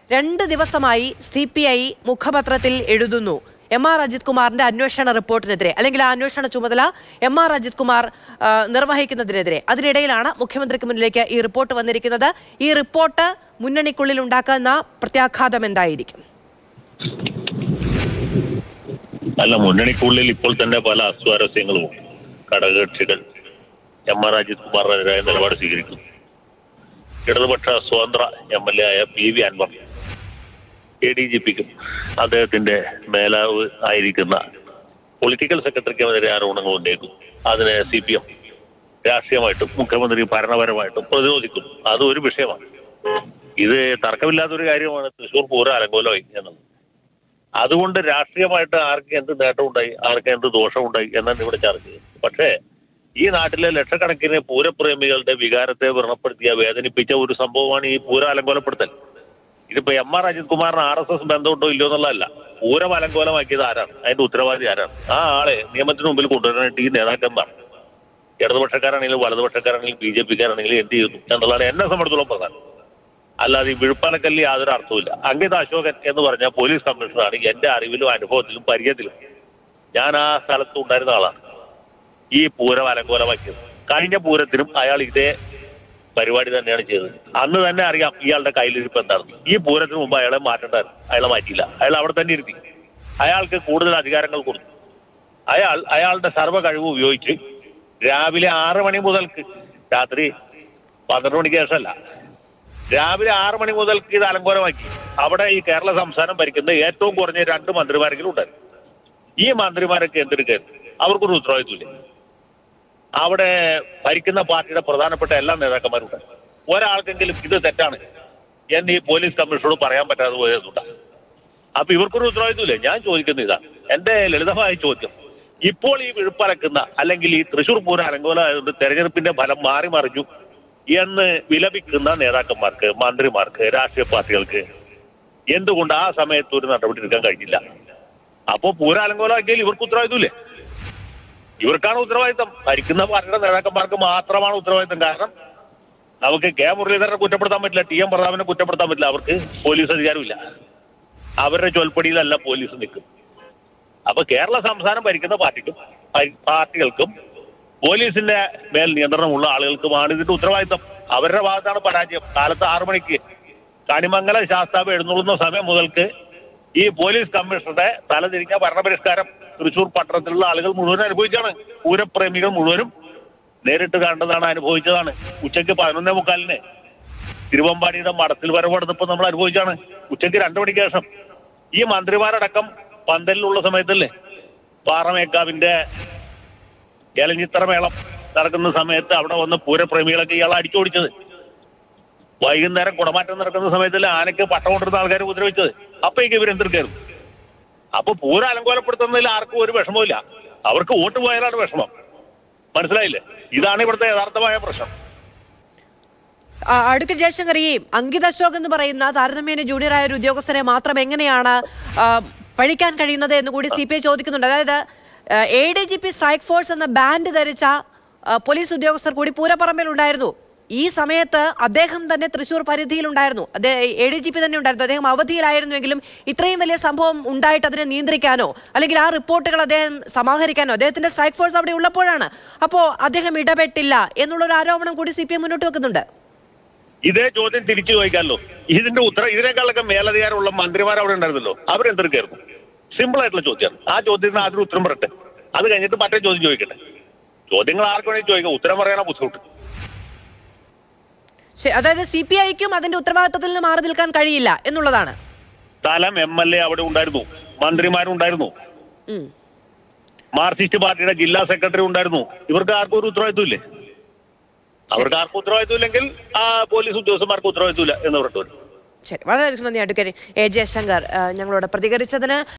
രണ്ട് ദിവസമായി C P I മുഖപത്രത്തിൽ എഴുതുന്നു എം ആർ അജിത് കുമാറിന്റെ അന്വേഷണ റിപ്പോർട്ടിനെതിരെ അല്ലെങ്കിൽ ആ അന്വേഷണ ചുമതല എം ആർ അജിത് കുമാർ ആ, നിർവഹിക്കുന്നതിനെതിരെ അതിനിടയിലാണ് മുഖ്യമന്ത്രിക്ക് മുന്നിലേക്ക് ഈ റിപ്പോർട്ട് വന്നിരിക്കുന്നത് ഈ റിപ്പോർട്ട് മുന്നണിക്കുള്ളിൽ ഉണ്ടാക്കുന്ന പ്രത്യാഘാതം എന്തായിരിക്കും അല്ല മുന്നണിക്കുള്ളിൽ ഇപ്പോൾ തന്നെ പല അസ്വാരസ്യങ്ങളും ഘടകകക്ഷികൾ എം ആർ അജിത് കുമാറിനെതിരായ നിലപാട് സ്വീകരിക്കുന്നു ഇടതുപക്ഷ സ്വതന്ത്ര എം എൽ എ ആയ P V Anvar A D G പിക്കും അദ്ദേഹത്തിന്റെ മേലാവ് ആയിരിക്കുന്ന പൊളിറ്റിക്കൽ സെക്രട്ടറിക്കുമെതിരെ ആരോപണങ്ങൾ ഉന്നയിക്കും അതിനെ സി പി എം രാഷ്ട്രീയമായിട്ടും മുഖ്യമന്ത്രി ഭരണപരമായിട്ടും പ്രതിരോധിക്കും അത് ഒരു വിഷയമാണ് ഇത് തർക്കമില്ലാത്തൊരു കാര്യമാണ് തൃശൂർ പൂര അലങ്കോലമായി എന്നത് അതുകൊണ്ട് രാഷ്ട്രീയമായിട്ട് ആർക്ക് എന്ത് നേട്ടമുണ്ടായി ആർക്ക് എന്ത് ദോഷമുണ്ടായി എന്നാണ് ഇവിടെ ചർച്ച ചെയ്യുന്നത് പക്ഷേ ഈ നാട്ടിലെ ലക്ഷക്കണക്കിന് പൂരപ്രേമികളുടെ വികാരത്തെ വ്രണപ്പെടുത്തിയ വേദനിപ്പിച്ച ഒരു സംഭവമാണ് ഈ പൂര അലങ്കോലപ്പെടുത്തൽ ഇതിപ്പോ എം ആർ അജിത് കുമാറിന് ആർ എസ് എസ് ബന്ധമുണ്ടോ ഇല്ലയോ എന്നുള്ളതല്ല പൂരം അലങ്കോലമാക്കിയത് ആരാണ് അതിന്റെ ഉത്തരവാദി ആരാണ് ആ ആളെ നിയമത്തിന് മുമ്പിൽ കൊണ്ടുവരാനായിട്ട് ഈ നേതാക്കന്മാർ ഇടതുപക്ഷക്കാരാണെങ്കിലും വലതുപക്ഷക്കാരാണെങ്കിലും ബി ജെ പിക്കാരാണെങ്കിലും എന്ത് ചെയ്യുന്നു എന്നുള്ളതാണ് എന്നെ സംബന്ധിച്ചോളം പ്രധാനം അല്ലാതെ ഈ വിഴുപ്പാലക്കല്ല് യാതൊരു അർത്ഥവുമില്ല അങ്കിത് അശോകൻ എന്ന് പറഞ്ഞ പോലീസ് കമ്മീഷണറാണ് എന്റെ അറിവിലും അനുഭവത്തിലും പരിചയത്തിലും ഞാൻ ആ സ്ഥലത്ത് ഉണ്ടായിരുന്ന ആളാണ് ഈ പൂരം അലങ്കോലമാക്കിയത് കഴിഞ്ഞ പൂരത്തിനും അയാൾ ഇതേ പരിപാടി തന്നെയാണ് ചെയ്തത് അന്ന് തന്നെ അറിയാം ഇയാളുടെ കയ്യിലിരിപ്പ് എന്താണെന്ന് ഈ പൂരത്തിന് മുമ്പ് അയാളെ മാറ്റേണ്ടായിരുന്നു അയാളെ മാറ്റിയില്ല അയാൾ അവിടെ തന്നെ ഇരുത്തി അയാൾക്ക് കൂടുതൽ അധികാരങ്ങൾ കൊടുത്തു അയാൾ അയാളുടെ സർവ്വ കഴിവ് ഉപയോഗിച്ച് രാവിലെ ആറ് മണി മുതൽക്ക് രാത്രി പന്ത്രണ്ട് മണിക്ക് ശേഷമല്ല രാവിലെ ആറ് മണി മുതൽക്ക് ഇത് അലങ്കോലമാക്കി അവിടെ ഈ കേരള സംസ്ഥാനം ഭരിക്കുന്ന ഏറ്റവും കുറഞ്ഞ രണ്ട് മന്ത്രിമാരെങ്കിലും ഉണ്ടായിരുന്നു ഈ മന്ത്രിമാരൊക്കെ എന്തെടുക്കായിരുന്നു അവർക്കൊരു ഉത്തരവാദിത്വമില്ല അവിടെ ഭരിക്കുന്ന പാർട്ടിയുടെ പ്രധാനപ്പെട്ട എല്ലാ നേതാക്കന്മാരും ഉണ്ട് ഒരാൾക്കെങ്കിലും ഇത് തെറ്റാണ് എന്ന് ഈ പോലീസ് കമ്മീഷനോട് പറയാൻ പറ്റാതെ പോയതുണ്ട് അപ്പൊ ഇവർക്കൊരു ഉത്തരവാദിത്വമില്ലേ ഞാൻ ചോദിക്കുന്ന ഇതാണ് എന്റെ ലളിതമായ ചോദ്യം ഇപ്പോൾ ഈ വിഴുപ്പലക്കുന്ന അല്ലെങ്കിൽ ഈ തൃശൂർ പൂര അലങ്കോലമായതുകൊണ്ട് തെരഞ്ഞെടുപ്പിന്റെ ഫലം മാറി മറിഞ്ഞു എന്ന് വിലപിക്കുന്ന നേതാക്കന്മാർക്ക് മന്ത്രിമാർക്ക് രാഷ്ട്രീയ പാർട്ടികൾക്ക് എന്തുകൊണ്ട് ആ സമയത്ത് ഒരു നടപടി എടുക്കാൻ കഴിഞ്ഞില്ല അപ്പോ പൂര അലങ്കോലമാക്കിയാൽ ഇവർക്ക് ഉത്തരവാദിത്വമില്ലേ ഇവർക്കാണ് ഉത്തരവാദിത്തം ഭരിക്കുന്ന പാർട്ടിയുടെ നേതാക്കന്മാർക്ക് മാത്രമാണ് ഉത്തരവാദിത്തം കാരണം നമുക്ക് കെ മുരളീധരനെ കുറ്റപ്പെടുത്താൻ പറ്റില്ല ടി എം പ്രതാപനെ കുറ്റപ്പെടുത്താൻ പറ്റില്ല അവർക്ക് പോലീസ് അധികാരമില്ല അവരുടെ ചൊൽപ്പടിയിലല്ല പോലീസ് നിൽക്കും അപ്പൊ കേരള സംസ്ഥാനം ഭരിക്കുന്ന പാർട്ടിക്കും പരി- പാർട്ടികൾക്കും പോലീസിന്റെ മേൽ നിയന്ത്രണമുള്ള ആളുകൾക്കുമാണ് ഇതിന്റെ ഉത്തരവാദിത്തം അവരുടെ ഭാഗത്താണ് പരാജയം കാലത്ത് ആറു മണിക്ക് കണിമംഗല ശാസ്താവ് എഴുന്നള്ളുന്ന സമയം മുതൽക്ക് ഈ പോലീസ് കമ്മീഷണറുടെ തലതിരിഞ്ഞ ഭരണപരിഷ്കാരം തൃശൂർ പട്ടണത്തിലുള്ള ആളുകൾ മുഴുവൻ അനുഭവിച്ചാണ് പൂരപ്രേമികൾ മുഴുവനും നേരിട്ട് കണ്ടതാണ് അനുഭവിച്ചതാണ് ഉച്ചയ്ക്ക് പതിനൊന്നേ മുക്കാലിന് തിരുവമ്പാടിയുടെ മഠത്തിൽ വരവെടുത്തപ്പോൾ നമ്മൾ അനുഭവിച്ചാണ് ഉച്ചയ്ക്ക് രണ്ടു മണിക്ക് ശേഷം ഈ മന്ത്രിമാരടക്കം പന്തലിലുള്ള സമയത്തല്ലേ പാറമേക്കാവിന്റെ ഇലഞ്ഞിത്തറ മേളം നടക്കുന്ന സമയത്ത് അവിടെ വന്ന് പൂരപ്രേമികളൊക്കെ ഇയാൾ അടിച്ചോടിച്ചത് വൈകുന്നേരം കുടമാറ്റം നടക്കുന്ന സമയത്തല്ലേ ആനയ്ക്ക് പട്ടം കൊണ്ടിരുന്ന ആൾക്കാർ ഉപദ്രവിച്ചത് അപ്പോഴേക്ക് ഇവരെന്തെടുക്കായിരുന്നു അപ്പൊ പൂര അലങ്കോലപ്പെടുത്തുന്നതിൽ ആർക്കും ഒരു വിഷമമില്ല അവർക്ക് വോട്ട് പോയാലാണ് വിഷമം മനസ്സിലായില്ലേ ഇതാണ് ഇവിടുത്തെ യഥാർത്ഥമായ പ്രശ്നം ആ, അഡ്വക്കേറ്റ് ജയശങ്കർ ഈ അങ്കിത് അശോക് എന്ന് പറയുന്ന താരതമ്യേന ജൂനിയർ ആയ ഒരു ഉദ്യോഗസ്ഥനെ മാത്രം എങ്ങനെയാണ് ആ, പഴിക്കാൻ കഴിയുന്നത് എന്ന് കൂടി സി പി ഐ ചോദിക്കുന്നുണ്ട് അതായത് A D G P strike force എന്ന ബാൻഡ് ധരിച്ച ആ, പോലീസ് ഉദ്യോഗസ്ഥർ കൂടി പൂരപ്പറമ്പിൽ ഉണ്ടായിരുന്നു ഈ സമയത്ത് അദ്ദേഹം തന്നെ തൃശൂർ പരിധിയിലുണ്ടായിരുന്നു അദ്ദേഹം എ ഡി ജി പി തന്നെ ഉണ്ടായിരുന്നു അദ്ദേഹം അവധിയിലായിരുന്നുവെങ്കിലും ഇത്രയും വലിയ സംഭവം ഉണ്ടായിട്ട് അതിനെ നിയന്ത്രിക്കാനോ അല്ലെങ്കിൽ ആ റിപ്പോർട്ടുകൾ അദ്ദേഹം സമാഹരിക്കാനോ അദ്ദേഹത്തിന്റെ സ്ട്രൈക്ക് ഫോഴ്സ് അവിടെ ഉള്ളപ്പോഴാണ് അപ്പോൾ അദ്ദേഹം ഇടപെട്ടില്ല എന്നുള്ളൊരു ആരോപണം കൂടി സി പി എം മുന്നോട്ട് വെക്കുന്നുണ്ട് ഇതേ ചോദ്യം തിരിച്ചു ചോദിക്കാമല്ലോ ഇതിന്റെ ഉത്തരം ഇതിനേക്കാളൊക്കെ മേലധികാരമുള്ള മന്ത്രിമാർ അവിടെ ഉണ്ടായിരുന്നല്ലോ അവരെന്തെടുക്കായിരുന്നു സിമ്പിൾ ആയിട്ടുള്ള ചോദ്യമാണ് ആ ചോദ്യത്തിന് ആദ്യം ഉത്തരം പറയട്ടെ അത് കഴിഞ്ഞിട്ട് മറ്റേ ചോദ്യം ചോദിക്കട്ടെ ചോദ്യങ്ങൾ ആർക്ക് വേണമെങ്കിൽ ചോദിക്കാം ഉത്തരം പറയാനാ ബുദ്ധിമുട്ട് ശരി, അതായത് സി പി ഐക്കും അതിന്റെ ഉത്തരവാദിത്തത്തിൽ നിന്ന് മാറി നിൽക്കാൻ കഴിയില്ല എന്നുള്ളതാണ് സ്ഥലം എം എൽ എ അവിടെ ഉണ്ടായിരുന്നു മന്ത്രിമാരുണ്ടായിരുന്നു ഉം. മാർക്സിസ്റ്റ് പാർട്ടിയുടെ ജില്ലാ സെക്രട്ടറി ഉണ്ടായിരുന്നു ഇവർക്ക് ആർക്കും ഒരു ഉത്തരവാദിത്വം ഇല്ലേ അവർക്ക് ആർക്കും ഉത്തരവാദിത്വം ഇല്ലെങ്കിൽ ആ പോലീസ് ഉദ്യോഗസ്ഥന്മാർക്ക് ഉത്തരവാദിത്വം ഇല്ല എന്ന് പറഞ്ഞു ശരി വളരെയധികം നന്ദി അഡ്വക്കേറ്റ് എ ജയശങ്കർ ആ, ഞങ്ങളോട് പ്രതികരിച്ചതിന്